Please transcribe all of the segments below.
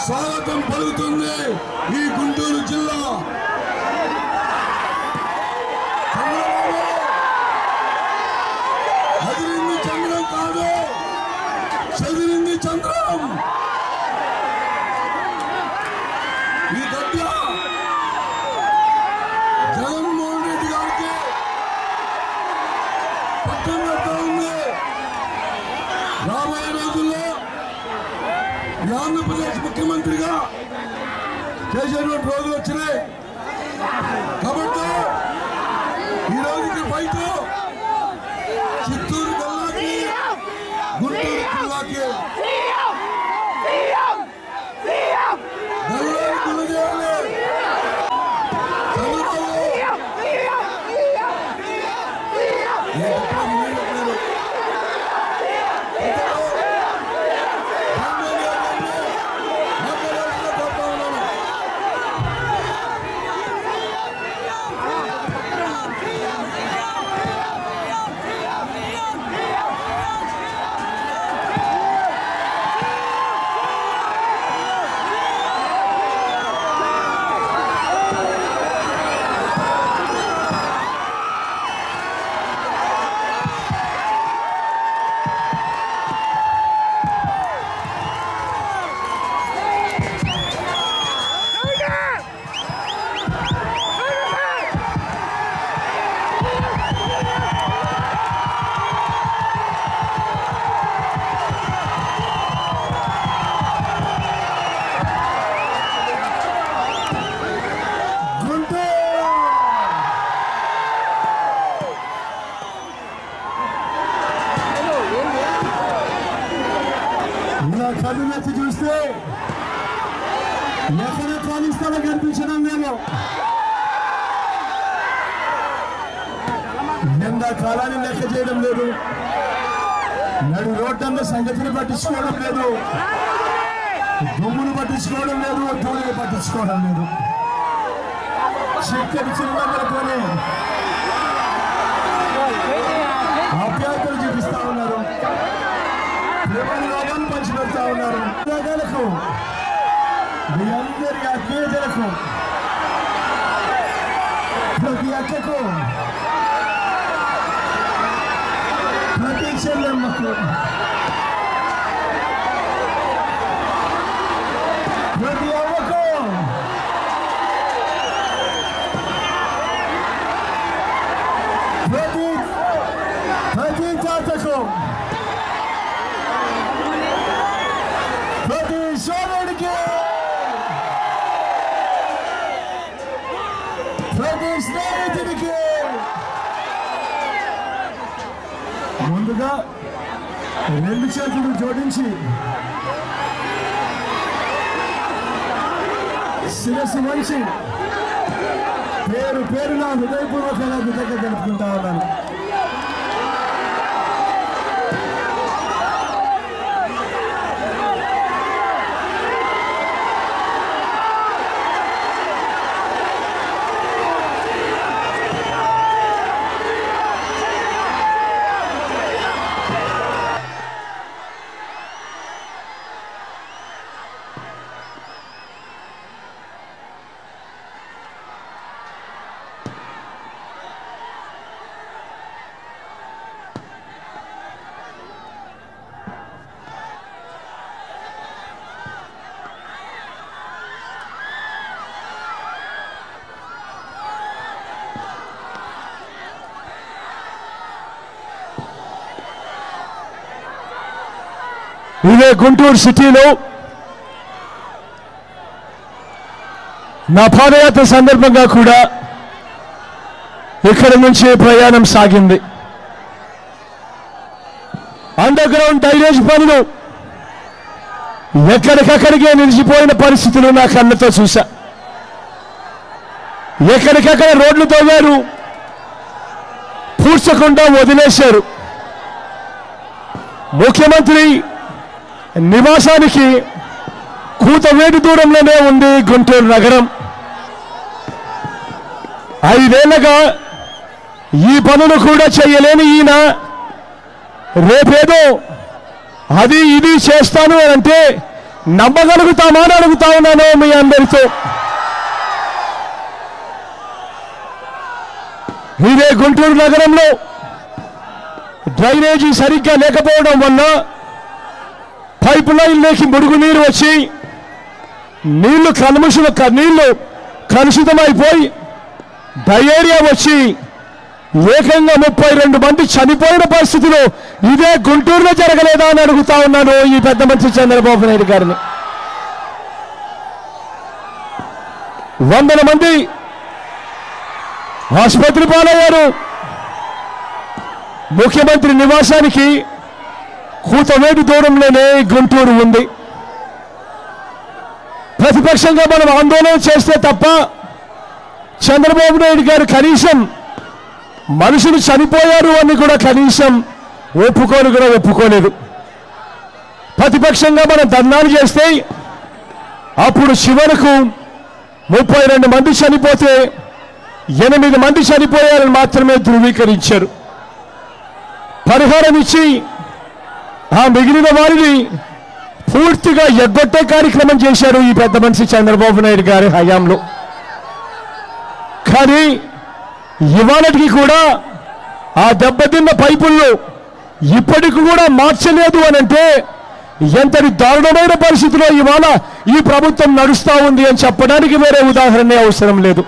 స్వాగతం పలుకుతుంది ఈ గుంటూరు జిల్లా చంద్రబాబు అదిరింది చంద్రం కాదు చదిరింది చంద్రం ఈ గడ్డ జగన్మోహన్ రెడ్డి గారికి పట్టం కడతా ఉంది రాబోయే రోజుల్లో ఈ ఆంధ్రప్రదేశ్ ముఖ్యమంత్రిగా చేసేటువంటి రోజులు వచ్చినాయి కాబట్టి ఈ రోజుకి బయట చిత్తూరు జిల్లాకి గుంటూరు జిల్లాకి నల్లారి గుల్ల చేయాలి చంద్రబాబు నేను చెప్పాను, నేను చెప్పలేదు. మాట్లాడాల్సిన కోరుతా ఉన్నాను. గుంటూరు ఇలా కళ్ళు నెత్తి చూస్తే ఎక్కడ ఖాళీ స్థలం కనిపించడం లేదు నింద కాలాన్ని లెక్క చేయడం లేదు నడు రోడ్డన్న సంగతిని పట్టించుకోవడం లేదు దుమ్మును పట్టించుకోవడం లేదు ధూళిని పట్టించుకోవడం లేదు చిక్కటి చిరునవ్వులతోనే ఆప్యాయతలు చూపిస్తా ఉన్నారు ప్రేమని లోకాన్ని పంచిపెడతా ఉన్నారు ఉద్యోగాలకు మీ అందరి ఆత్మీయతలకు ప్రతి అక్కకు ప్రతి చెల్లెమ్మకు ప్రతి అవ్వకు ప్రతి ప్రతి తాతకు ప్రతి సోదరుడికి ప్రతి స్నేహితుడికి ముందుగా రెండు చేతులు జోడించి శిరస్సు వంచి పేరు పేరున హృదయపూర్వకంగా కృతజ్ఞత తెలుపుకుంటా ఉన్నాను ఇదే గుంటూరు సిటీలో నా పాదయాత్ర సందర్భంగా కూడా ఇక్కడి నుంచి ప్రయాణం సాగింది అండర్ గ్రౌండ్ డ్రైనేజ్ పనులు ఎక్కడికక్కడికే నిలిచిపోయిన పరిస్థితులు నా కళ్ళతో చూశా ఎక్కడికక్కడ రోడ్లు తవ్వారు పూడ్చకుండా వదిలేశారు ముఖ్యమంత్రి నివాసానికి కూతవేటి దూరంలోనే ఉంది గుంటూరు నగరం ఐదేళ్లగా ఈ పనులు కూడా చేయలేని ఈయన రేపేదో అది ఇది చేస్తాను అని అంటే నమ్మగలుగుతామా అని అడుగుతా ఉన్నాను మీ అందరితో ఇదే గుంటూరు నగరంలో డ్రైనేజీ సరిగ్గా లేకపోవడం వల్ల పైపు లైన్లోకి మురుగునీరు వచ్చి నీళ్లు కలుషిత నీళ్లు కలుషితమైపోయి డయేరియా వచ్చి ఏకంగా ముప్పై రెండు మంది చనిపోయిన పరిస్థితిలో ఇదే గుంటూరులో జరగలేదా అని అడుగుతా ఉన్నాను ఈ పెద్ద మంత్రి చంద్రబాబు నాయుడు గారిని వందల మంది ఆసుపత్రి పాలయ్యారు ముఖ్యమంత్రి నివాసానికి కూతవేటు దూరంలోనే గుంటూరు ఉంది ప్రతిపక్షంగా మనం ఆందోళన చేస్తే తప్ప చంద్రబాబు నాయుడు గారు కనీసం మనుషులు చనిపోయారు అని కూడా కనీసం ఒప్పుకోని కూడా ఒప్పుకోలేదు ప్రతిపక్షంగా మనం ధర్నాలు చేస్తే అప్పుడు చివరకు ముప్పై రెండు మంది చనిపోతే ఎనిమిది మంది చనిపోయారని మాత్రమే ధృవీకరించారు పరిహారం ఇచ్చి ఆ మిగిలిన వారిని పూర్తిగా ఎగ్గొట్టే కార్యక్రమం చేశారు ఈ పెద్ద మనిషి చంద్రబాబు నాయుడు గారి హయాంలో కానీ ఇవాళకి కూడా ఆ దెబ్బతిన్న పైపుల్లో ఇప్పటికి కూడా మార్చలేదు అని అంటే ఎంతటి దారుణమైన పరిస్థితిలో ఇవాళ ఈ ప్రభుత్వం నడుస్తా ఉంది అని చెప్పడానికి వేరే ఉదాహరణ అవసరం లేదు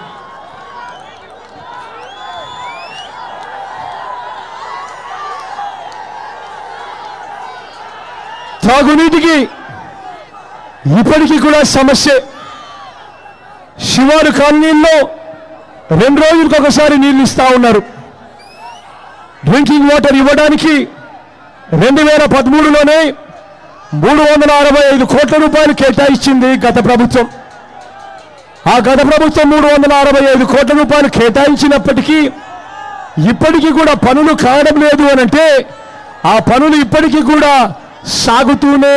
త్రాగునీటికి ఇప్పటికీ కూడా సమస్య శివారు కాలనీల్లో రెండు రోజులకు ఒకసారి నీళ్లు ఇస్తా ఉన్నారు డ్రింకింగ్ వాటర్ ఇవ్వడానికి రెండు వేల పదమూడులోనే మూడు వందల అరవై ఐదు కోట్ల రూపాయలు కేటాయించింది గత ప్రభుత్వం ఆ గత ప్రభుత్వం మూడు వందల అరవై ఐదు కోట్ల రూపాయలు కేటాయించినప్పటికీ ఇప్పటికీ కూడా పనులు కావడం లేదు అని అంటే ఆ పనులు ఇప్పటికీ కూడా సాగుతూనే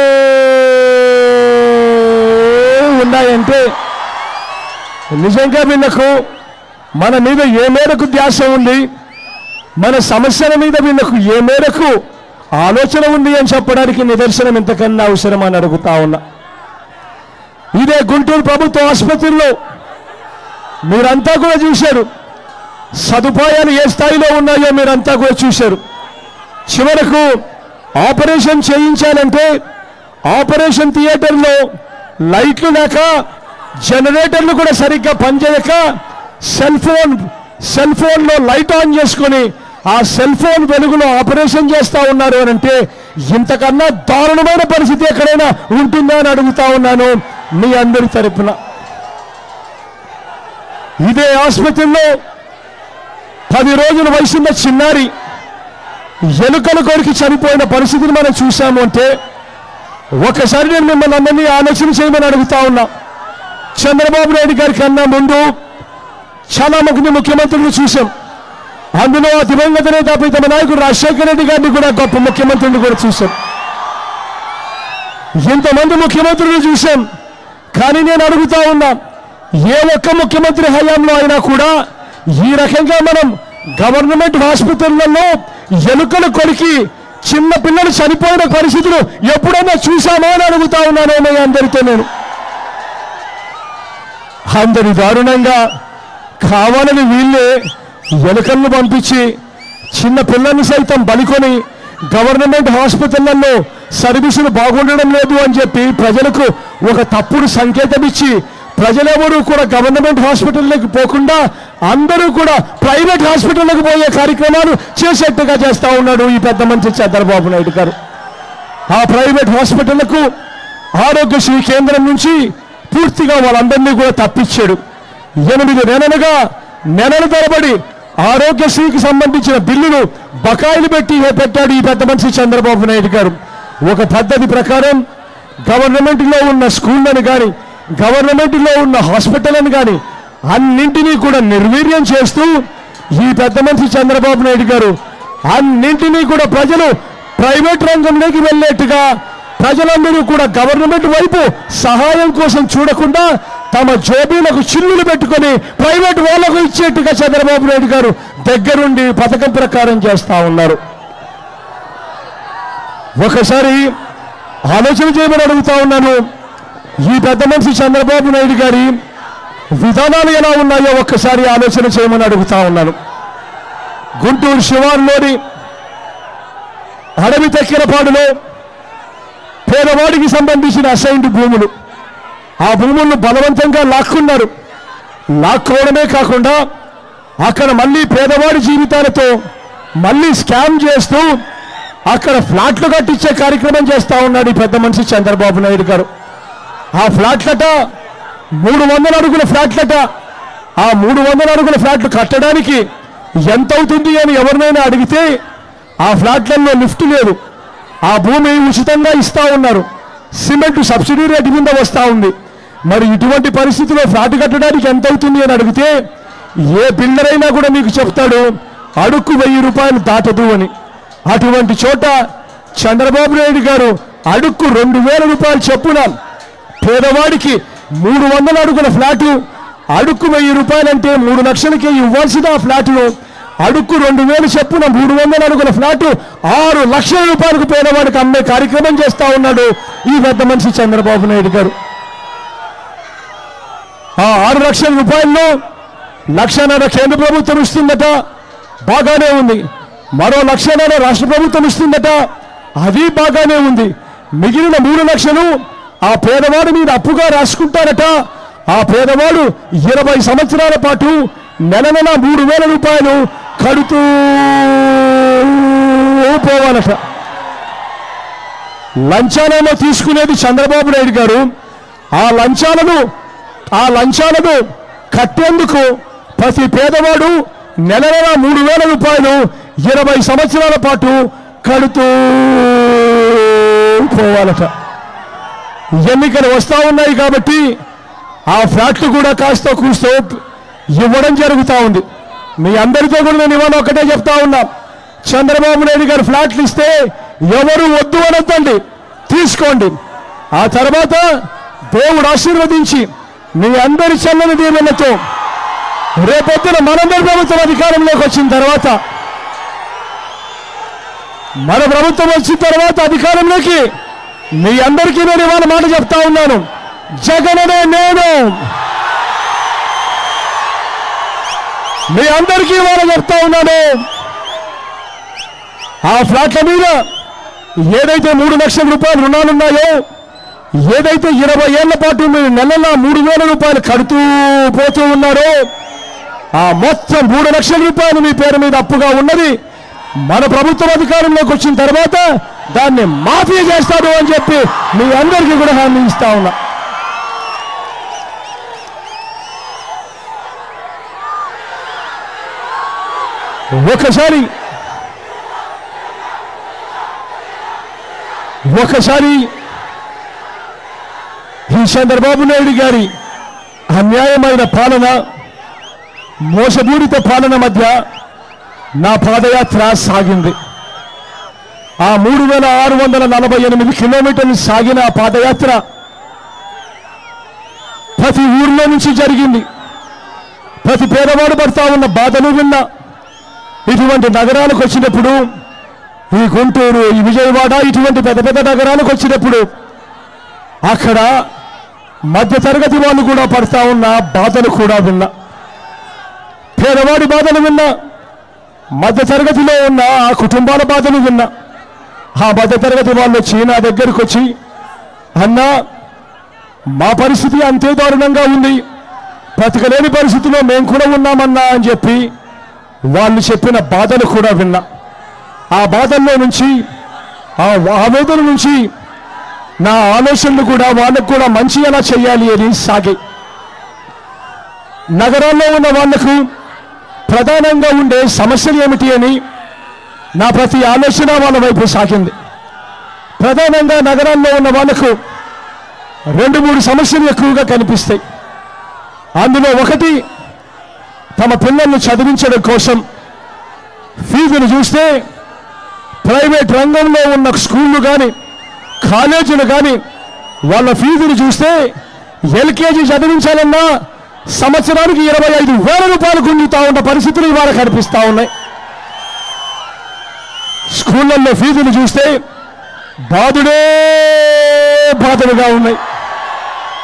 ఉన్నాయంటే నిజంగా వీళ్ళకు మన మీద ఏ మేరకు ధ్యాస ఉంది మన సమస్యల మీద వీళ్ళకు ఏ మేరకు ఆలోచన ఉంది అని చెప్పడానికి నిదర్శనం ఇంతకన్నా అవసరం అని అడుగుతా ఉన్నా ఇదే గుంటూరు ప్రభుత్వ ఆసుపత్రిలో మీరంతా కూడా చూశారు సదుపాయాలు ఏ స్థాయిలో ఉన్నాయో మీరంతా కూడా చూశారు చివరకు ఆపరేషన్ చేయించాలంటే ఆపరేషన్ థియేటర్లో లైట్లు లేక జనరేటర్లు కూడా సరిగ్గా పనిచేయక సెల్ ఫోన్ సెల్ ఫోన్లో లైట్ ఆన్ చేసుకొని ఆ సెల్ ఫోన్ వెలుగులో ఆపరేషన్ చేస్తా ఉన్నారు అని అంటే ఇంతకన్నా దారుణమైన పరిస్థితి ఎక్కడైనా ఉంటుందా అని అడుగుతా ఉన్నాను మీ అందరి తరపున ఇదే ఆసుపత్రిలో పది రోజుల వయసున్న చిన్నారి ఎలుకల కొరికి చనిపోయిన పరిస్థితిని మనం చూసాము అంటే ఒకసారి నేను మిమ్మల్ని అందరినీ ఆలోచన చేయమని అడుగుతా ఉన్నా చంద్రబాబు నాయుడు గారి కన్నా ముందు చాలా మంది ముఖ్యమంత్రులను చూశాం అందులో ఆ దివంగత నేత ప్రీతమ నాయకుడు రాజశేఖర రెడ్డి గారిని కూడా గొప్ప ముఖ్యమంత్రిని కూడా చూశాం ఇంతమంది ముఖ్యమంత్రులను చూశాం కానీ నేను అడుగుతా ఉన్నా ఏ ఒక్క ముఖ్యమంత్రి హయాంలో అయినా కూడా ఈ రకంగా మనం గవర్నమెంట్ హాస్పిటళ్లలో ఎలుకలు కొరికి చిన్న పిల్లలు చనిపోయిన పరిస్థితులు ఎప్పుడైనా చూసామా అని అడుగుతా ఉన్నాను మీ అందరితో నేను అందరి దారుణంగా కావాలని వీళ్ళే ఎలుకలను పంపించి చిన్న పిల్లల్ని సైతం బలికొని గవర్నమెంట్ హాస్పిటళ్లలో సర్వీసులు బాగుండడం లేదు అని చెప్పి ప్రజలకు ఒక తప్పుడు సంకేతం ఇచ్చి ప్రజలెవరూ కూడా గవర్నమెంట్ హాస్పిటల్లోకి పోకుండా అందరూ కూడా ప్రైవేట్ హాస్పిటల్లోకి పోయే కార్యక్రమాలు చేసేట్టుగా చేస్తా ఉన్నాడు ఈ పెద్ద మంత్రి చంద్రబాబు నాయుడు గారు ఆ ప్రైవేట్ హాస్పిటళ్లకు ఆరోగ్యశ్రీ కేంద్రం నుంచి పూర్తిగా వాళ్ళందరినీ కూడా తప్పించాడు ఎనిమిది నెలలుగా నెలల తరబడి ఆరోగ్యశ్రీకి సంబంధించిన బిల్లులు బకాయిలు పెట్టి పెట్టాడు ఈ పెద్ద మనిషి చంద్రబాబు నాయుడు గారు ఒక పద్ధతి ప్రకారం గవర్నమెంట్లో ఉన్న స్కూళ్ళని కానీ గవర్నమెంట్లో ఉన్న హాస్పిటల్ని కానీ అన్నింటినీ కూడా నిర్వీర్యం చేస్తూ ఈ పెద్ద మనిషి చంద్రబాబు నాయుడు గారు అన్నింటినీ కూడా ప్రజలు ప్రైవేట్ రంగంలోకి వెళ్ళేట్టుగా ప్రజలందరూ కూడా గవర్నమెంట్ వైపు సహాయం కోసం చూడకుండా తమ జోబీలకు చిల్లులు పెట్టుకొని ప్రైవేట్ వాళ్ళకు ఇచ్చేట్టుగా చంద్రబాబు నాయుడు గారు దగ్గరుండి పథకం ప్రకారం చేస్తా ఉన్నారు ఒకసారి ఆలోచన చేయమని అడుగుతా ఉన్నాను ఈ పెద్ద మనిషి చంద్రబాబు నాయుడు గారి విధానాలు ఎలా ఉన్నాయో ఒక్కసారి ఆలోచన చేయమని అడుగుతా ఉన్నాను గుంటూరు శివారులోని అడవి తెక్కినపాడులో పేదవాడికి సంబంధించిన అసైన్డ్ భూములు ఆ భూములను బలవంతంగా లాక్కున్నారు లాక్కోవడమే కాకుండా అక్కడ మళ్ళీ పేదవాడి జీవితాలతో మళ్ళీ స్కామ్ చేస్తూ అక్కడ ఫ్లాట్లు కట్టించే కార్యక్రమం చేస్తా ఉన్నాడు ఈ పెద్ద మనిషి చంద్రబాబు నాయుడు గారు ఆ ఫ్లాట్లట మూడు వందల అడుగుల ఫ్లాట్లట ఆ మూడు వందల అడుగుల ఫ్లాట్లు కట్టడానికి ఎంత అవుతుంది అని ఎవరినైనా అడిగితే ఆ ఫ్లాట్లలో లిఫ్ట్ లేదు ఆ భూమి ఉచితంగా ఇస్తా ఉన్నారు సిమెంట్ సబ్సిడీ రేటు మీద వస్తా ఉంది మరి ఇటువంటి పరిస్థితిలో ఫ్లాట్ కట్టడానికి ఎంత అవుతుంది అని అడిగితే ఏ బిల్డర్ అయినా కూడా మీకు చెప్తాడు అడుక్కు వెయ్యి రూపాయలు దాటదు అని అటువంటి చోట చంద్రబాబు నాయుడు గారు అడుక్కు రెండు వేల రూపాయలు చెప్పున పేదవాడికి మూడు వందల అడుగుల ఫ్లాటు అడుక్కు వెయ్యి రూపాయలంటే మూడు లక్షలకే ఇవ్వాల్సిన ఆ ఫ్లాటును అడుక్కు రెండు వేలు చెప్పున మూడు వందల అడుగుల ఫ్లాటు ఆరు లక్షల రూపాయలకు పేదవాడికి అమ్మే కార్యక్రమం చేస్తా ఉన్నాడు ఈ పెద్ద మనిషి చంద్రబాబు నాయుడు గారు ఆ ఆరు లక్షల రూపాయల్లో లక్షన్నర కేంద్ర ప్రభుత్వం ఇస్తుందట బాగానే ఉంది మరో లక్షన్నర రాష్ట్ర ప్రభుత్వం ఇస్తుందట అది బాగానే ఉంది మిగిలిన మూడు లక్షలు ఆ పేదవాడి మీద అప్పుగా రాసుకుంటారట ఆ పేదవాడు ఇరవై సంవత్సరాల పాటు నెల నెల మూడు వేల రూపాయలు కడుతూ పోవాలట లంచాలలో తీసుకునేది చంద్రబాబు నాయుడు గారు ఆ లంచాలను ఆ లంచాలను కట్టేందుకు ప్రతి పేదవాడు నెల నెల మూడు వేల రూపాయలు ఇరవై సంవత్సరాల పాటు కడుతూ పోవాలట ఎన్నికలు వస్తా ఉన్నాయి కాబట్టి ఆ ఫ్లాట్లు కూడా కాస్త కూస్తో ఇవ్వడం జరుగుతూ ఉంది మీ అందరితో కూడా నేను ఇవాళ ఒకటే చెప్తా ఉన్నా చంద్రబాబు నాయుడు గారు ఫ్లాట్లు ఇస్తే ఎవరు వద్దు అనొద్దండి తీసుకోండి ఆ తర్వాత దేవుడు ఆశీర్వదించి మీ అందరి చల్లని దీవెనతో రేపొద్దున మనందరి ప్రభుత్వం అధికారంలోకి వచ్చిన తర్వాత మన ప్రభుత్వం వచ్చిన తర్వాత అధికారంలోకి మీ అందరికీ నేను ఇవాళ మాట చెప్తా ఉన్నాను జగననే నేను మీ అందరికీ ఇవాళ చెప్తా ఉన్నాను ఆ ఫ్లాట్ల మీద ఏదైతే మూడు లక్షల రూపాయలు రుణాలున్నాయో ఏదైతే ఇరవై ఏళ్ల పాటు మీరు నెలలా మూడు వేల రూపాయలు కడుతూ పోతూ ఉన్నారో ఆ మొత్తం మూడు లక్షల రూపాయలు మీ పేరు మీద అప్పుగా ఉన్నది మన ప్రభుత్వం అధికారంలోకి వచ్చిన తర్వాత దాన్ని మాఫీ చేస్తాడు అని చెప్పి మీ అందరికీ కూడా హామీ ఇస్తా ఉన్నా ఒకసారి ఒకసారి ఈ చంద్రబాబు నాయుడు గారి అన్యాయమైన పాలన మోసపూరిత పాలన మధ్య నా పాదయాత్ర సాగింది ఆ మూడు వేల ఆరు వందల నలభై ఎనిమిది కిలోమీటర్లు సాగిన ఆ పాదయాత్ర ప్రతి ఊర్లో నుంచి జరిగింది ప్రతి పేదవాడు పడతా ఉన్న బాధలు విన్నా ఇటువంటి నగరాలకు వచ్చినప్పుడు ఈ గుంటూరు ఈ విజయవాడ ఇటువంటి పెద్ద పెద్ద నగరాలకు వచ్చినప్పుడు అక్కడ మధ్య తరగతి వాళ్ళు కూడా పడతా ఉన్న బాధలు కూడా విన్నా పేదవాడి బాధలు విన్నా మధ్య తరగతిలో ఉన్న ఆ కుటుంబాల బాధలు విన్నా ఆ మధ్య తరగతి వాళ్ళు వచ్చి నా దగ్గరికి వచ్చి అన్నా మా పరిస్థితి అంతే దారుణంగా ఉంది బ్రతకలేని పరిస్థితిలో మేము కూడా ఉన్నామన్నా అని చెప్పి వాళ్ళు చెప్పిన బాధలు కూడా విన్నా ఆ బాధల్లో నుంచి ఆ ఆవేదన నుంచి నా ఆలోచనలు కూడా వాళ్ళకు కూడా మంచి ఎలా చేయాలి అని సాగాయి నగరాల్లో ఉన్న వాళ్లకు ప్రధానంగా ఉండే సమస్యలు ఏమిటి అని నా ప్రతి ఆలోచన వాళ్ళ వైపు సాగింది ప్రధానంగా నగరాల్లో ఉన్న వాళ్లకు రెండు మూడు సమస్యలు ఎక్కువగా కనిపిస్తాయి అందులో ఒకటి తమ పిల్లల్ని చదివించడం కోసం ఫీజులు చూస్తే ప్రైవేట్ రంగంలో ఉన్న స్కూళ్ళు కానీ కాలేజీలు కానీ వాళ్ళ ఫీజులు చూస్తే ఎల్కేజీ చదివించాలన్నా సంవత్సరానికి ఇరవై ఐదు వేల రూపాయలు గుంజుతా ఉన్న పరిస్థితులు ఇవాళ కనిపిస్తా ఉన్నాయి స్కూళ్ళల్లో ఫీజులు చూస్తే బాధుడే బాధలుగా ఉన్నాయి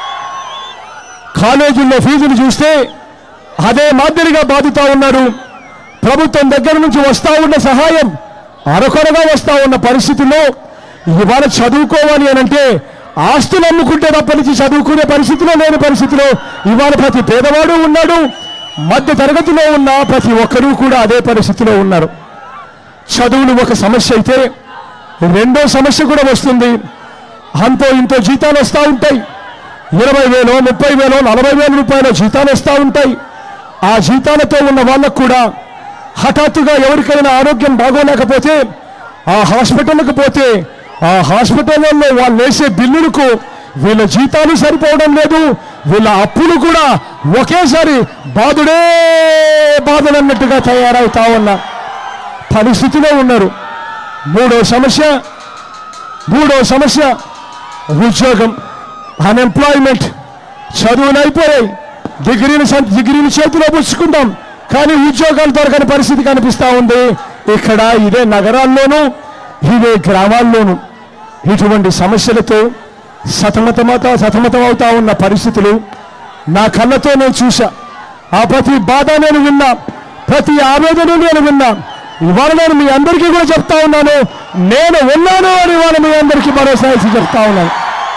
కాలేజీల్లో ఫీజులు చూస్తే అదే మాదిరిగా బాధుతా ఉన్నారు ప్రభుత్వం దగ్గర నుంచి వస్తా ఉన్న సహాయం అరకొరగా వస్తా ఉన్న పరిస్థితుల్లో ఇవాళ చదువుకోవాలి అని అంటే ఆస్తులు అమ్ముకుంటే తప్ప నుంచి చదువుకునే పరిస్థితిలో లేని పరిస్థితిలో ఇవాళ ప్రతి పేదవాడు ఉన్నాడు మధ్య తరగతిలో ఉన్న ప్రతి ఒక్కరూ కూడా అదే పరిస్థితిలో ఉన్నారు చదువులు ఒక సమస్య అయితే రెండో సమస్య కూడా వస్తుంది అంతో ఇంతో జీతాలు వస్తూ ఉంటాయి ఇరవై వేలు ముప్పై వేలు నలభై వేల రూపాయల జీతాలు వస్తూ ఉంటాయి ఆ జీతాలతో ఉన్న వాళ్ళకు కూడా హఠాత్తుగా ఎవరికైనా ఆరోగ్యం బాగోలేకపోతే ఆ హాస్పిటల్కి పోతే ఆ హాస్పిటల్లో వాళ్ళు వేసే బిల్లులకు వీళ్ళ జీతాలు సరిపోవడం లేదు వీళ్ళ అప్పులు కూడా ఒకేసారి బాధుడే బాధలన్నట్టుగా తయారవుతా ఉన్న పరిస్థితిలో ఉన్నారు మూడో సమస్య మూడో సమస్య ఉద్యోగం అన్ఎంప్లాయ్మెంట్ చదువులు అయిపోయాయి డిగ్రీని సం- డిగ్రీని చేతిలో పుచ్చుకుందాం కానీ ఉద్యోగాలు దొరకని పరిస్థితి కనిపిస్తా ఉంది ఇక్కడ ఇదే నగరాల్లోనూ ఇదే గ్రామాల్లోనూ ఇటువంటి సమస్యలతో సతమతమత సతమతం అవుతా ఉన్న పరిస్థితులు నా కళ్ళతో నేను చూసా ఆ ప్రతి బాధ నేను విన్నా ప్రతి ఆవేదన నేను విన్నా ఇవాళ నేను మీ అందరికీ కూడా చెప్తా ఉన్నాను నేను ఉన్నాను అని ఇవాళ మీ అందరికీ భరోసా ఇచ్చి చెప్తా ఉన్నాను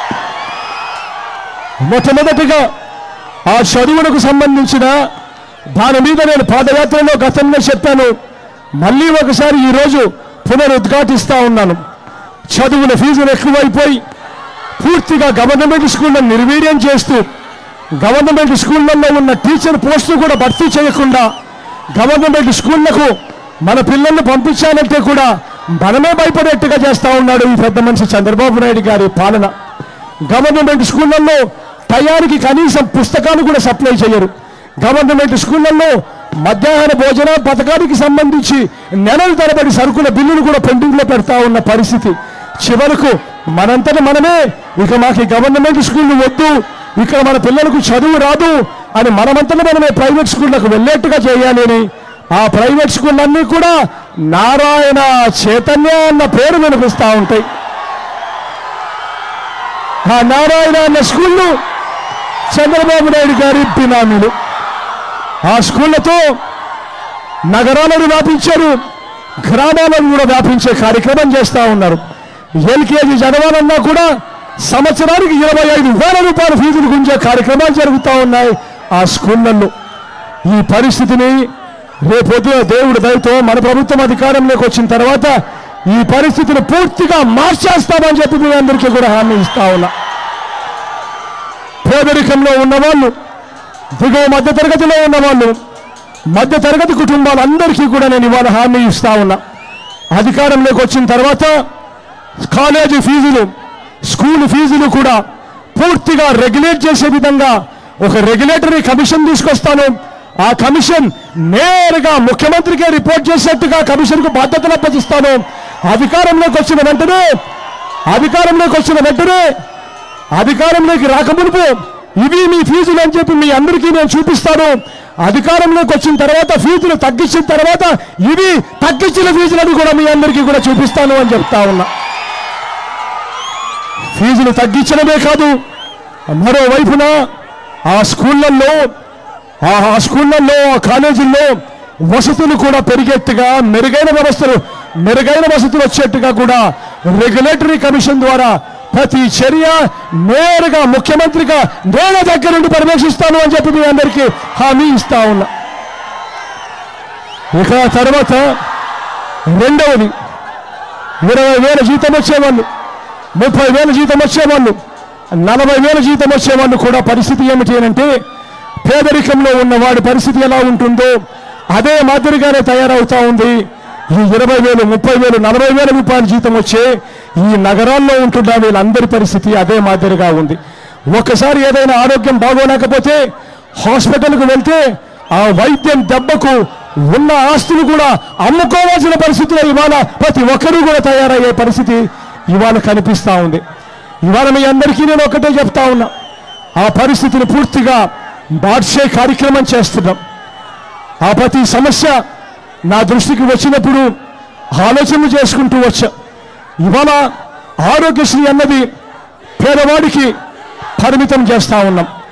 మొట్టమొదటిగా ఆ చదువులకు సంబంధించిన దాని మీద నేను పాదయాత్రలో గతంలో చెప్పాను మళ్ళీ ఒకసారి ఈరోజు పునరుద్ఘాటిస్తా ఉన్నాను చదువుల ఫీజులు ఎక్కువైపోయి పూర్తిగా గవర్నమెంట్ స్కూళ్ళను నిర్వీర్యం చేస్తూ గవర్నమెంట్ స్కూళ్ళల్లో ఉన్న టీచర్ పోస్టులు కూడా భర్తీ చేయకుండా గవర్నమెంట్ స్కూళ్లకు మన పిల్లల్ని పంపించాలంటే కూడా మనమే భయపడేట్టుగా చేస్తా ఉన్నాడు ఈ పెద్ద మనిషి చంద్రబాబు నాయుడు గారి పాలన గవర్నమెంట్ స్కూళ్ళల్లో టయానికి కనీసం పుస్తకాలు కూడా సప్లై చేయరు గవర్నమెంట్ స్కూళ్ళల్లో మధ్యాహ్న భోజన పథకానికి సంబంధించి నెలల తరబడి సరుకుల బిల్లులు కూడా పెండింగ్ లో పెడతా ఉన్న పరిస్థితి చివరకు మనంతట మనమే ఇక మాకు ఈ గవర్నమెంట్ స్కూళ్ళు వద్దు ఇక్కడ మన పిల్లలకు చదువు రాదు అని మనమంతట మనమే ప్రైవేట్ స్కూళ్ళకు వెళ్ళేట్టుగా చేయాలి అని ఆ ప్రైవేట్ స్కూళ్ళన్నీ కూడా నారాయణ చైతన్య అన్న పేరు వినిపిస్తా ఉంటాయి ఆ నారాయణ అన్న స్కూళ్ళు చంద్రబాబు నాయుడు గారి బినామీలు ఆ స్కూళ్లతో నగరాలను వ్యాపించారు గ్రామాలను కూడా వ్యాపించే కార్యక్రమం చేస్తా ఉన్నారు ఎల్కేజీ చదవాలన్నా కూడా సంవత్సరానికి ఇరవై ఐదు వేల రూపాయల ఫీజులు గుంజే కార్యక్రమాలు జరుగుతూ ఉన్నాయి ఆ స్కూళ్ళల్లో ఈ పరిస్థితిని రేపొద్దున దేవుడి దయతో మన ప్రభుత్వం అధికారంలోకి వచ్చిన తర్వాత ఈ పరిస్థితిని పూర్తిగా మార్చేస్తామని చెప్పి మీ అందరికీ కూడా హామీ ఇస్తా ఉన్నా పేదరికంలో ఉన్నవాళ్ళు దిగువ మధ్య తరగతిలో ఉన్నవాళ్ళు మధ్య తరగతి కుటుంబాలందరికీ కూడా నేను ఇవాళ హామీ ఇస్తా ఉన్నా అధికారంలోకి వచ్చిన తర్వాత కాలేజీ ఫీజులు స్కూల్ ఫీజులు కూడా పూర్తిగా రెగ్యులేట్ చేసే విధంగా ఒక రెగ్యులేటరీ కమిషన్ తీసుకొస్తాను ఆ కమిషన్ నేరుగా ముఖ్యమంత్రికే రిపోర్ట్ చేసేట్టుగా కమిషన్కు బాధ్యతలు అప్పగిస్తాను అధికారంలోకి వచ్చిన వెంటనే అధికారంలోకి వచ్చిన వెంటనే అధికారంలోకి రాకమునుపు ఇవి మీ ఫీజులు అని చెప్పి మీ అందరికీ నేను చూపిస్తాను అధికారంలోకి వచ్చిన తర్వాత ఫీజులు తగ్గించిన తర్వాత ఇవి తగ్గించిన ఫీజులని కూడా మీ అందరికీ కూడా చూపిస్తాను అని చెప్తా ఉన్నా ఫీజులు తగ్గించడమే కాదు మరోవైపున ఆ స్కూళ్ళల్లో ఆ ఆ స్కూళ్ళల్లో ఆ కాలేజీల్లో వసతులు కూడా పెరిగేట్టుగా మెరుగైన వ్యవస్థలు మెరుగైన వసతులు వచ్చేట్టుగా కూడా రెగ్యులేటరీ కమిషన్ ద్వారా ప్రతి చర్య నేరుగా ముఖ్యమంత్రిగా నేను దగ్గర నుండి పర్యవేక్షిస్తాను అని చెప్పి మీ అందరికీ హామీ ఇస్తా ఉన్నా ఇక తర్వాత రెండవది ఇరవై వేల జీతం వచ్చేవాళ్ళు ముప్పై వేల జీతం వచ్చేవాళ్ళు నలభై వేల జీతం వచ్చేవాళ్ళు కూడా పరిస్థితి ఏమిటి అని అంటే పేదరికంలో ఉన్న వాడి పరిస్థితి ఎలా ఉంటుందో అదే మాదిరిగానే తయారవుతా ఉంది ఈ ఇరవై వేలు ముప్పై వేలు నలభై వేల రూపాయల జీతం వచ్చే ఈ నగరాల్లో ఉంటున్న వీళ్ళందరి పరిస్థితి అదే మాదిరిగా ఉంది ఒక్కసారి ఏదైనా ఆరోగ్యం బాగోలేకపోతే హాస్పిటల్కు వెళ్తే ఆ వైద్యం దెబ్బకు ఉన్న ఆస్తులు కూడా అమ్ముకోవాల్సిన పరిస్థితిలో ఇవాళ ప్రతి ఒక్కరూ కూడా తయారయ్యే పరిస్థితి ఇవాళ కనిపిస్తా ఉంది ఇవాళ మీ అందరికీ నేను ఒకటే చెప్తా ఉన్నా ఆ పరిస్థితిని పూర్తిగా మార్చే కార్యక్రమం చేస్తున్నాం ఆ ప్రతి సమస్య నా దృష్టికి వచ్చినప్పుడు ఆలోచనలు చేసుకుంటూ వచ్చా ఇవాళ ఆరోగ్యశ్రీ అన్నది పేదవాడికి పరిమితం చేస్తా ఉన్నాం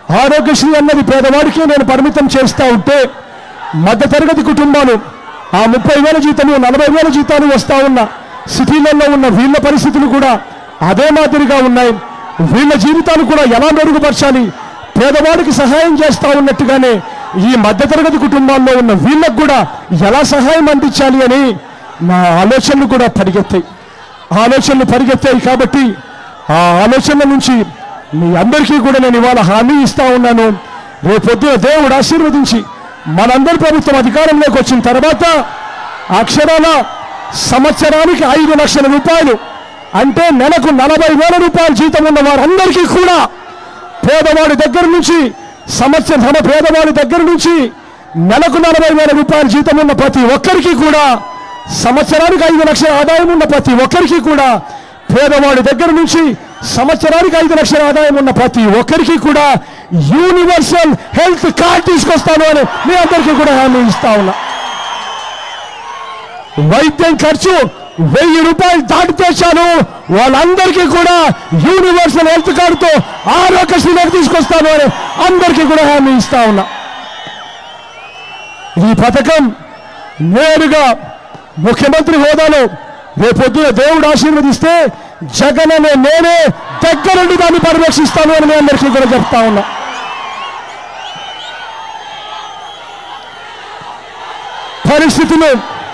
ఆరోగ్యశ్రీ అన్నది పేదవాడికి నేను పరిమితం చేస్తా ఉంటే మధ్యతరగతి కుటుంబాలు ఆ ముప్పై వేల జీతము నలభై వేల జీతాలు వస్తా ఉన్న సిటీలలో ఉన్న వీళ్ళ పరిస్థితులు కూడా అదే మాదిరిగా ఉన్నాయి వీళ్ళ జీవితాలు కూడా ఎలా మెరుగుపరచాలి పేదవాడికి సహాయం చేస్తా ఉన్నట్టుగానే ఈ మధ్యతరగతి కుటుంబాల్లో ఉన్న వీళ్ళకు కూడా ఎలా సహాయం అందించాలి అని నా ఆలోచనలు కూడా పరిగెత్తాయి ఆలోచనలు పరిగెత్తాయి కాబట్టి ఆ ఆలోచనల నుంచి మీ అందరికీ కూడా నేను ఇవాళ హామీ ఇస్తా ఉన్నాను రేపొద్దున దేవుడు ఆశీర్వదించి మనందరి ప్రభుత్వం అధికారంలోకి వచ్చిన తర్వాత అక్షరాల సంవత్సరానికి ఐదు లక్షల రూపాయలు అంటే నెలకు నలభై వేల రూపాయల జీతం ఉన్న వారందరికీ కూడా పేదవాడి దగ్గర నుంచి సంవత్సరం ధన పేదవాడి దగ్గర నుంచి నెలకు నలభై వేల రూపాయల జీతం ఉన్న ప్రతి ఒక్కరికి కూడా సంవత్సరానికి ఐదు లక్షల ఆదాయం ఉన్న ప్రతి ఒక్కరికి కూడా పేదవాడి దగ్గర నుంచి సంవత్సరానికి ఐదు లక్షల ఆదాయం ఉన్న ప్రతి ఒక్కరికి కూడా యూనివర్సల్ హెల్త్ కార్డ్ తీసుకొస్తాను అని మీ అందరికీ కూడా హామీ ఇస్తా ఉన్నా వైద్యం ఖర్చు వెయ్యి రూపాయలు దాటితే చాలు వాళ్ళందరికీ కూడా యూనివర్సల్ హెల్త్ కార్డుతో ఆరోగ్యశ్రీలోకి తీసుకొస్తాను అని అందరికీ కూడా హామీ ఇస్తా ఉన్నా ఈ పథకం నేరుగా ముఖ్యమంత్రి హోదాలో రేపొద్దున దేవుడు ఆశీర్వదిస్తే జగన్ అనే నేనే దగ్గరుండి దాన్ని పరిరక్షిస్తాను అని మీ అందరికీ కూడా చెప్తా ఉన్నా పరిస్థితులు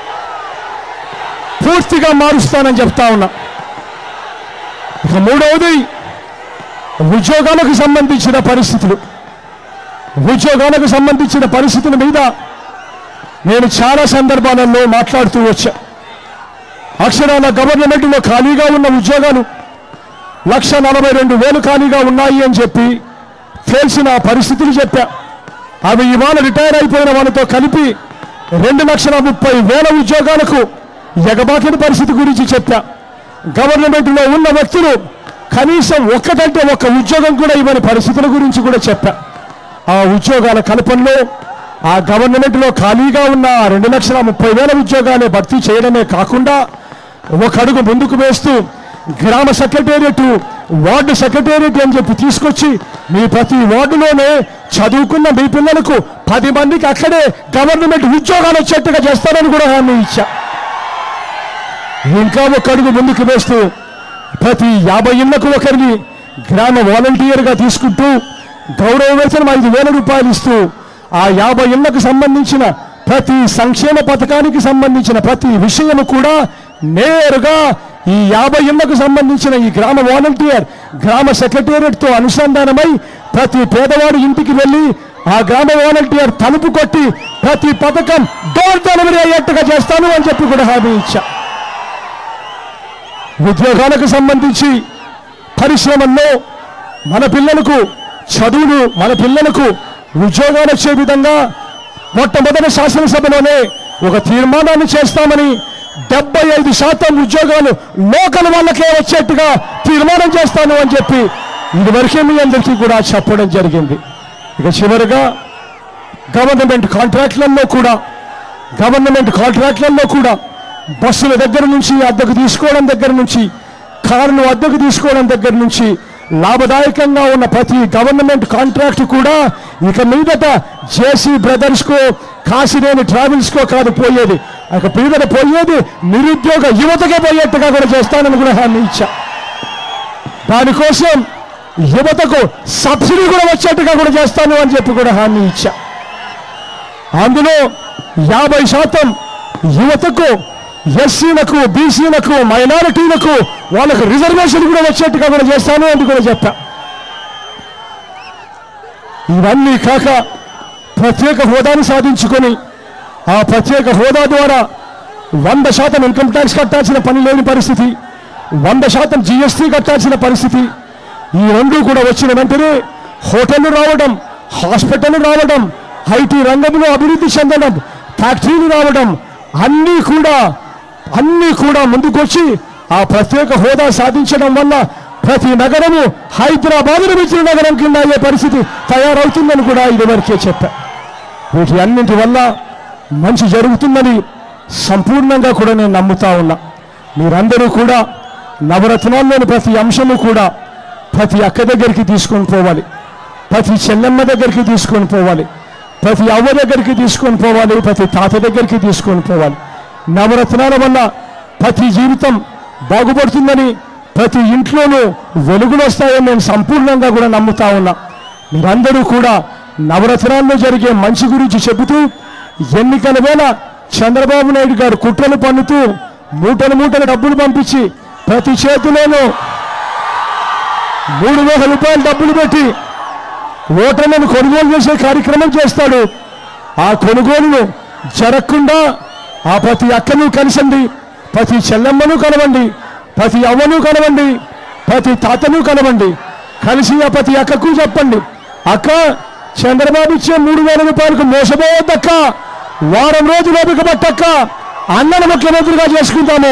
పూర్తిగా మారుస్తానని చెప్తా ఉన్నా ఇక మూడవది ఉద్యోగాలకు సంబంధించిన పరిస్థితులు ఉద్యోగాలకు సంబంధించిన పరిస్థితుల మీద నేను చాలా సందర్భాలలో మాట్లాడుతూ వచ్చా అక్షరాల గవర్నమెంట్లో ఖాళీగా ఉన్న ఉద్యోగాలు లక్ష నలభై రెండు వేలు ఖాళీగా ఉన్నాయి అని చెప్పి తెలిసిన పరిస్థితులు చెప్పా అవి ఇవాళ రిటైర్ అయిపోయిన వాళ్ళతో కలిపి రెండు లక్షల ముప్పై వేల ఉద్యోగాలకు ఎగబాకిన పరిస్థితి గురించి చెప్పా గవర్నమెంట్లో ఉన్న వ్యక్తులు కనీసం ఒక్కటంటే ఒక్క ఉద్యోగం కూడా ఇవ్వని పరిస్థితుల గురించి కూడా చెప్పా ఆ ఉద్యోగాల కల్పనలో ఆ గవర్నమెంట్లో ఖాళీగా ఉన్న ఆ రెండు లక్షల ముప్పై వేల ఉద్యోగాలే భర్తీ చేయడమే కాకుండా ఒక అడుగు ముందుకు వేస్తూ గ్రామ సెక్రటేరియట్ వార్డు సెక్రటేరియట్ అని చెప్పి తీసుకొచ్చి మీ ప్రతి వార్డులోనే చదువుకున్న మీ పిల్లలకు పది మందికి అక్కడే గవర్నమెంట్ ఉద్యోగాలు వచ్చేట్టుగా చేస్తారని కూడా హామీ ఇచ్చా ఇంకా ఒక అడుగు ముందుకు వేస్తూ ప్రతి యాభై ఇళ్లకు ఒకరిని గ్రామ వాలంటీర్గా తీసుకుంటూ గౌరవ వేతనం ఐదు వేల రూపాయలు ఇస్తూ ఆ యాభై ఇళ్లకు సంబంధించిన ప్రతి సంక్షేమ పథకానికి సంబంధించిన ప్రతి విషయము కూడా నేరుగా ఈ యాభై ఇళ్లకు సంబంధించిన ఈ గ్రామ వాలంటీర్ గ్రామ సెక్రటేరియట్తో అనుసంధానమై ప్రతి పేదవాడి ఇంటికి వెళ్ళి ఆ గ్రామ వాలంటీర్ తలుపు కొట్టి ప్రతి పథకం డోర్ డెలివరీ అయ్యేట్టుగా చేస్తాను అని చెప్పి కూడా హామీ ఇచ్చా ఉద్యోగాలకు సంబంధించి పరిశ్రమల్లో మన పిల్లలకు చదువులు మన పిల్లలకు ఉద్యోగాలు వచ్చే విధంగా మొట్టమొదటి శాసనసభలోనే ఒక తీర్మానాన్ని చేస్తామని డెబ్బై ఐదు శాతం ఉద్యోగాలు లోకల్ వాళ్ళకే వచ్చేట్టుగా తీర్మానం చేస్తాను అని చెప్పి ఇదివరకే మీ అందరికీ కూడా చెప్పడం జరిగింది ఇక చివరిగా గవర్నమెంట్ కాంట్రాక్ట్లలో కూడా గవర్నమెంట్ కాంట్రాక్ట్లలో కూడా బస్సుల దగ్గర నుంచి అద్దెకు తీసుకోవడం దగ్గర నుంచి కార్లు అద్దెకు తీసుకోవడం దగ్గర నుంచి లాభదాయకంగా ఉన్న ప్రతి గవర్నమెంట్ కాంట్రాక్ట్ కూడా ఇక మీదట జేసీ బ్రదర్స్కో కాశీనేని ట్రావెల్స్కో కాదు పోయేది ఇక మీదట పోయేది నిరుద్యోగ యువతకే పోయేట్టుగా కూడా చేస్తానని కూడా హామీ ఇచ్చా దానికోసం యువతకు సబ్సిడీ కూడా వచ్చేట్టుగా కూడా చేస్తాను అని చెప్పి కూడా హామీ ఇచ్చా అందులో యాభై శాతం యువతకు ఎస్సీలకు బీసీలకు మైనారిటీలకు వాళ్ళకు రిజర్వేషన్ కూడా వచ్చేట్టుగా కూడా చేస్తాను అని కూడా చెప్పా ఇవన్నీ కాక ప్రత్యేక హోదాను సాధించుకొని ఆ ప్రత్యేక హోదా ద్వారా వంద శాతం ఇన్కమ్ ట్యాక్స్ కట్టాల్సిన పని లేని పరిస్థితి వంద శాతం జిఎస్టీ కట్టాల్సిన పరిస్థితి ఈ రెండు కూడా వచ్చిన వెంటనే హోటళ్లు రావడం హాస్పిటల్ రావడం ఐటీ రంగంలో అభివృద్ధి చెందడం ఫ్యాక్టరీలు రావడం అన్నీ కూడా అన్నీ కూడా ముందుకొచ్చి ఆ ప్రత్యేక హోదా సాధించడం వల్ల ప్రతి నగరము హైదరాబాద్ మించిన నగరం కింద అయ్యే పరిస్థితి తయారవుతుందని కూడా ఇదివరకే చెప్పా వీటి అన్నింటి వల్ల మంచి జరుగుతుందని సంపూర్ణంగా కూడా నేను నమ్ముతా ఉన్నా మీరందరూ కూడా నవరత్నాల్లోని ప్రతి అంశము కూడా ప్రతి అక్క దగ్గరికి తీసుకొని పోవాలి ప్రతి చెల్లెమ్మ దగ్గరికి తీసుకొని పోవాలి ప్రతి అవ్వ దగ్గరికి తీసుకొని పోవాలి ప్రతి తాత దగ్గరికి తీసుకొని పోవాలి నవరత్నాల వల్ల ప్రతి జీవితం బాగుపడుతుందని ప్రతి ఇంట్లోనూ వెలుగులు వస్తాయని నేను సంపూర్ణంగా కూడా నమ్ముతా ఉన్నా మీరందరూ కూడా నవరత్నాల్లో జరిగే మంచి గురించి చెబుతూ ఎన్నికల వేళ చంద్రబాబు నాయుడు గారు కుట్రలు పన్నుతూ మూటలు మూటలు డబ్బులు పంపించి ప్రతి చేతిలోనూ మూడు వేల రూపాయలు డబ్బులు పెట్టి ఓటర్లను కొనుగోలు చేసే కార్యక్రమం చేస్తాడు ఆ కొనుగోలును జరగకుండా ఆ ప్రతి అక్కను కలిసండి ప్రతి చెల్లెమ్మను కలవండి ప్రతి అవ్వను కలవండి ప్రతి తాతను కలవండి కలిసి ఆ ప్రతి అక్కకు చెప్పండి అక్క చంద్రబాబు ఇచ్చే మూడు వేల రూపాయలకు మోసపోవద్దక్క వారం రోజులు ఓపిక పట్టక్క అన్నను ముఖ్యమంత్రిగా చేసుకుంటాము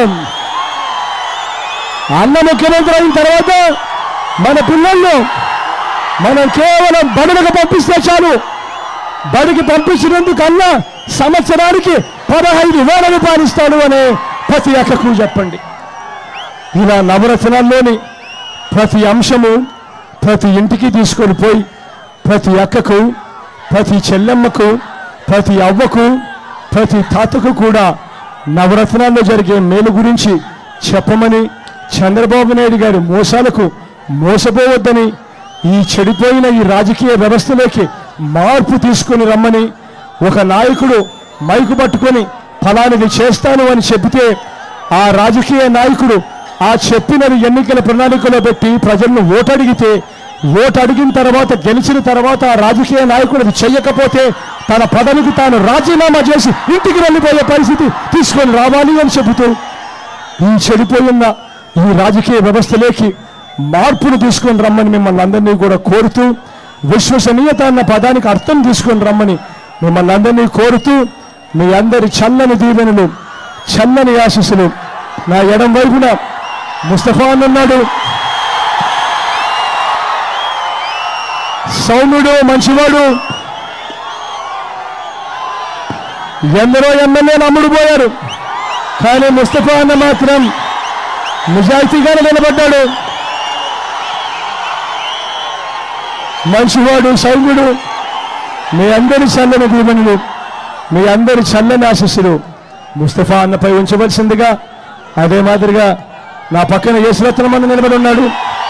అన్న ముఖ్యమంత్రి అయిన తర్వాత మన పిల్లలను మనం కేవలం బడులకు పంపిస్తే చాలు బడికి పంపించినందుకన్నా సంవత్సరానికి పదహైదు వేల రూపాయలు ఇస్తాడు అనే ప్రతి అక్కకు చెప్పండి ఇలా నవరత్నాల్లోని ప్రతి అంశము ప్రతి ఇంటికి తీసుకొని పోయి ప్రతి అక్కకు ప్రతి చెల్లెమ్మకు ప్రతి అవ్వకు ప్రతి తాతకు కూడా నవరత్నాల్లో జరిగే మేలు గురించి చెప్పమని చంద్రబాబు నాయుడు గారి మోసాలకు మోసపోవద్దని ఈ చెడిపోయిన ఈ రాజకీయ వ్యవస్థలోకి మార్పు తీసుకొని రమ్మని ఒక నాయకుడు మైకు పట్టుకొని ఫలానిది చేస్తాను అని చెబితే ఆ రాజకీయ నాయకుడు ఆ చెప్పినది ఎన్నికల ప్రణాళికలో పెట్టి ప్రజలను ఓటడిగితే ఓటు అడిగిన తర్వాత గెలిచిన తర్వాత ఆ రాజకీయ నాయకుడు అది చెయ్యకపోతే తన పదవికి తాను రాజీనామా చేసి ఇంటికి వెళ్ళిపోయే పరిస్థితి తీసుకొని రావాలి అని చెబుతూ ఈ చెడిపోయిన ఈ రాజకీయ వ్యవస్థలోకి మార్పును తీసుకొని రమ్మని మిమ్మల్ని అందరినీ కూడా కోరుతూ విశ్వసనీయత అన్న పదానికి అర్థం తీసుకొని రమ్మని మిమ్మల్ని అందరినీ కోరుతూ మీ అందరి చల్లని దీవెనలు చల్లని ఆశీస్సులు నా ఎడం వైపున ముస్తఫా అని ఉన్నాడు సౌమ్యుడు మంచివాడు ఎందరో ఎమ్మెల్యేలు అమ్ముడు పోయారు కానీ ముస్తఫా అన్న మాత్రం నిజాయితీగానే నిలబడ్డాడు మంచివాడు సౌమ్యుడు మీ అందరి చల్లని దీవెనలు మీ అందరి చల్లని ఆశస్సులు ముస్తఫా అన్నపై ఉంచవలసిందిగా అదే మాదిరిగా నా పక్కన యేసురత్నం అన్న నిలబడి ఉన్నాడు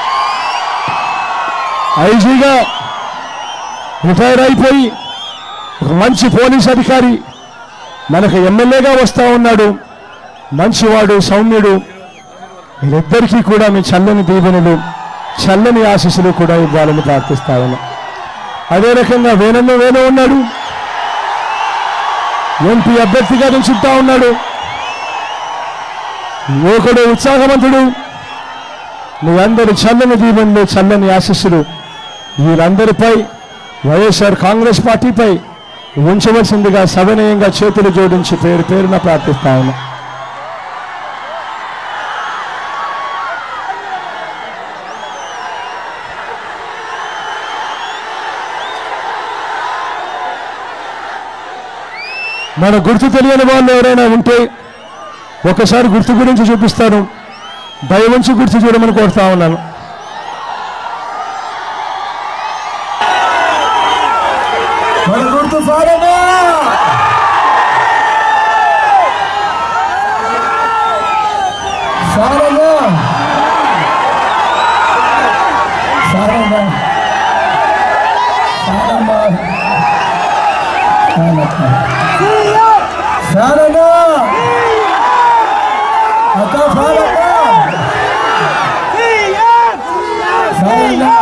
ఐజీగా రిటైర్ అయిపోయి ఒక మంచి పోలీస్ అధికారి మనకు ఎమ్మెల్యేగా వస్తా ఉన్నాడు మంచివాడు సౌమ్యుడు వీరిద్దరికీ కూడా మీ చల్లని దీవెనలు చల్లని ఆశీస్సులు కూడా ఇవ్వాలని ప్రార్థిస్తా ఉన్నా అదే రకంగా వేణంలో వేణు ఉన్నాడు ఎంపీ అభ్యర్థిగా నిలుచుంటా ఉన్నాడు యువకుడు ఉత్సాహవంతుడు మీ అందరి చల్లని దీవెనలు చల్లని ఆశీస్సులు వీరందరిపై వైఎస్ఆర్ కాంగ్రెస్ పార్టీపై ఉంచవలసిందిగా సవినయంగా చేతులు జోడించి పేరు పేరున ప్రార్థిస్తా ఉన్నా మన గుర్తు తెలియని వాళ్ళు ఎవరైనా ఉంటే ఒకసారి గుర్తు గురించి చూపిస్తాను దయవంచి గుర్తు చూడమని కోరుతా ఉన్నాను మన గుర్తు ఫారమా ఫారమా ఫారమా ఫారమా ఫారమా అక్క ఫారమా ఫారమా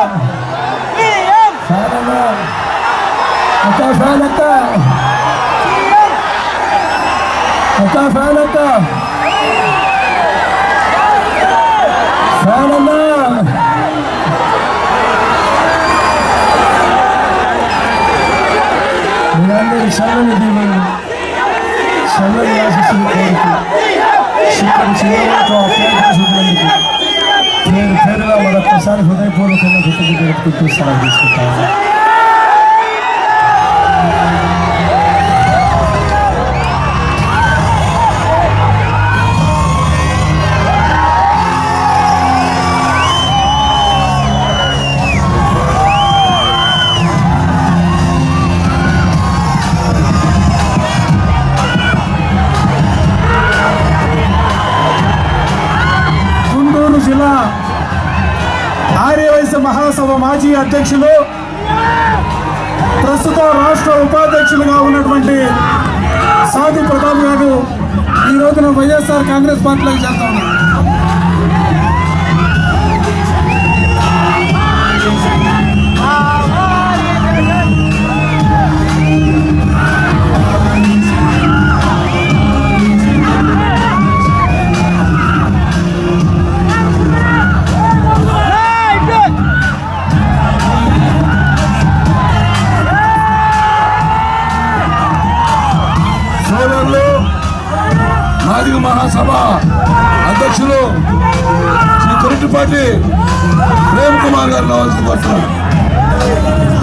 ఫారమా అక్క ఫానక్క అక్క ఫానక్క ఫానన్నా మీరందరి చల్లని దీవెనలు చల్లని ఆశీస్సులు కోరుతూ చిక్కని చిన్నతో అత్యంత చూపినందుకు పేరు పేరుగా మరొకసారి హృదయపూర్వకంగా కృతజ్ఞతలు తెలుపుకుంటూ సెలవు తీసుకుంటాను మాజీ అధ్యక్షులు ప్రస్తుత రాష్ట్ర ఉపాధ్యక్షులుగా ఉన్నటువంటి సాధు ప్రతాప్ గారు ఈ రోజున వైఎస్ఆర్ కాంగ్రెస్ పార్టీలోకి చేస్తా ఉన్నారు సోదరులు మాదిగ మహాసభ అధ్యక్షులు శ్రీ కొరిటిపాటి ప్రేమ్ కుమార్ గారు రావాల్సిన కోరుతున్నాను